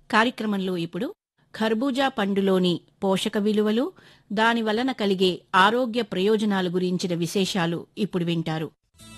కార్యక్రమంలో ఇప్పుడు ఖర్బూజా పండులోని పోషక విలువలు దాని వలన కలిగే ఆరోగ్య ప్రయోజనాల గురించిన విశేషాలు ఇప్పుడు వింటారు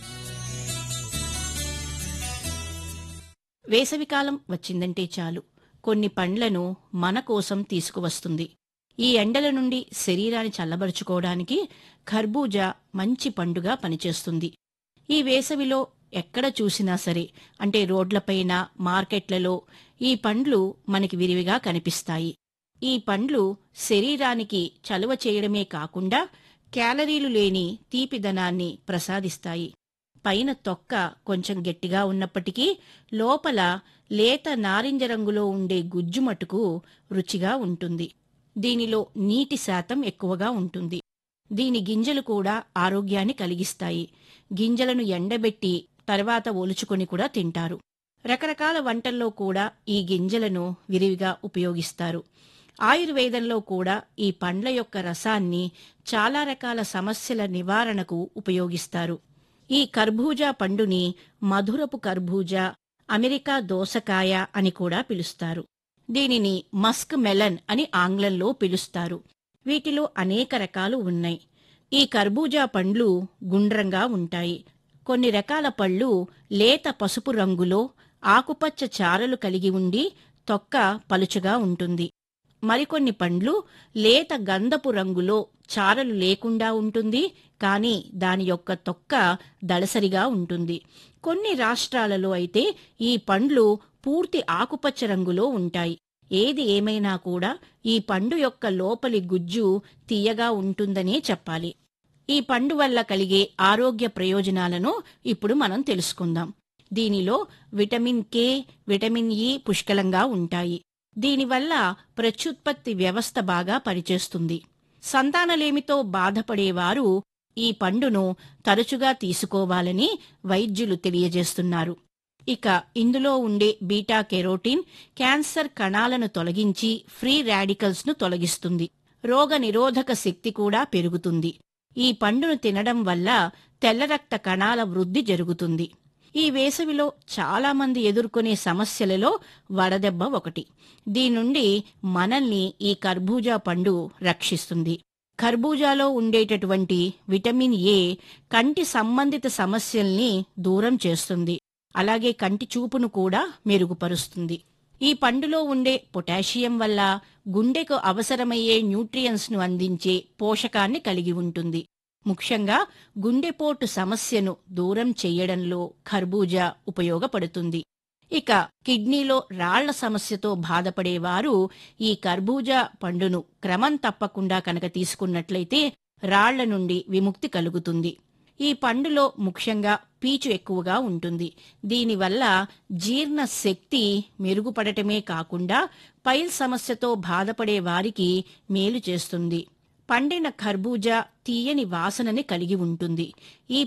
వేసవికాలం వచ్చిందంటే చాలు కొన్ని పండ్లను మన కోసం తీసుకువస్తుంది ఈ ఎండల నుండి శరీరాన్ని చల్లబరుచుకోవడానికి ఖర్బూజా మంచి పండుగా పనిచేస్తుంది ఈ వేసవిలో ఎక్కడ చూసినా సరే అంటే రోడ్లపైన మార్కెట్లలో ఈ పండ్లు మనకి విరివిగా కనిపిస్తాయి ఈ పండ్లు శరీరానికి చలువ చేయడమే కాకుండా క్యాలరీలు లేని తీపిదనాన్ని ప్రసాదిస్తాయి పైన తొక్క కొంచెం గట్టిగా ఉన్నప్పటికీ లోపల లేత నారింజ రంగులో ఉండే గుజ్జు మటుకు రుచిగా ఉంటుంది దీనిలో నీటి శాతం ఎక్కువగా ఉంటుంది దీని గింజలు కూడా ఆరోగ్యాన్ని కలిగిస్తాయి గింజలను ఎండబెట్టి తర్వాత ఒలుచుకొని కూడా తింటారు రకరకాల వంటల్లో కూడా ఈ గింజలను విరివిగా ఉపయోగిస్తారు ఆయుర్వేదంలో కూడా ఈ పండ్ల యొక్క రసాన్ని చాలా రకాల సమస్యల నివారణకు ఉపయోగిస్తారు ఈ కర్బూజా పండుని మధురపు కర్బూజా అమెరికా దోసకాయ అని కూడా పిలుస్తారు దీనిని మస్క్ మెలన్ అని ఆంగ్లంలో పిలుస్తారు వీటిలో అనేక రకాలు ఉన్నాయి ఈ కర్బూజా పండ్లు గుండ్రంగా ఉంటాయి కొన్ని రకాల పళ్ళు లేత పసుపు రంగులో ఆకుపచ్చ చారలు కలిగి ఉండి తొక్క పలుచగా ఉంటుంది మరికొన్ని పండ్లు లేత గంధపు రంగులో చారలు లేకుండా ఉంటుంది కానీ దాని యొక్క తొక్క దళసరిగా ఉంటుంది కొన్ని రాష్ట్రాలలో అయితే ఈ పండ్లు పూర్తి ఆకుపచ్చ రంగులో ఉంటాయి ఏది ఏమైనా కూడా ఈ పండు యొక్క లోపలి గుజ్జు తీయగా ఉంటుందనే చెప్పాలి ఈ పండు వల్ల కలిగే ఆరోగ్య ప్రయోజనాలను ఇప్పుడు మనం తెలుసుకుందాం దీనిలో విటమిన్ కే విటమిన్ ఇ పుష్కలంగా ఉంటాయి దీనివల్ల ప్రత్యుత్పత్తి వ్యవస్థ బాగా పనిచేస్తుంది సంతానలేమితో బాధపడేవారు ఈ పండును తరచుగా తీసుకోవాలని వైద్యులు తెలియజేస్తున్నారు ఇక ఇందులో ఉండే బీటా కెరోటిన్ క్యాన్సర్ కణాలను తొలగించి ఫ్రీ రాడికల్స్ ను తొలగిస్తుంది రోగ నిరోధక శక్తి కూడా పెరుగుతుంది ఈ పండును తినడం వల్ల తెల్ల రక్త కణాల వృద్ధి జరుగుతుంది ఈ వేసవిలో చాలా మంది ఎదుర్కొనే సమస్యలలో వడదెబ్బ ఒకటి దీని నుండి మనల్ని ఈ కర్బూజా పండు రక్షిస్తుంది కర్బూజాలో ఉండేటటువంటి విటమిన్ ఏ కంటి సంబంధిత సమస్యల్ని దూరం చేస్తుంది అలాగే కంటి చూపును కూడా మెరుగుపరుస్తుంది ఈ పండులో ఉండే పొటాషియం వల్ల గుండెకు అవసరమయ్యే న్యూట్రియన్స్ ను అందించే పోషకాన్ని కలిగి ఉంటుంది ముఖ్యంగా గుండెపోటు సమస్యను దూరం చేయడంలో ఖర్బూజా ఉపయోగపడుతుంది ఇక కిడ్నీలో రాళ్ల సమస్యతో బాధపడేవారు ఈ కర్బూజా పండును క్రమం తప్పకుండా కనుక తీసుకున్నట్లయితే రాళ్ల నుండి విముక్తి కలుగుతుంది ఈ పండులో ముఖ్యంగా పీచు ఎక్కువగా ఉంటుంది దీనివల్ల జీర్ణ శక్తి మెరుగుపడటమే కాకుండా పైల్ సమస్యతో బాధపడే వారికి మేలు చేస్తుంది పండిన ఖర్బూజా తీయని వాసనని కలిగి ఉంటుంది ఈ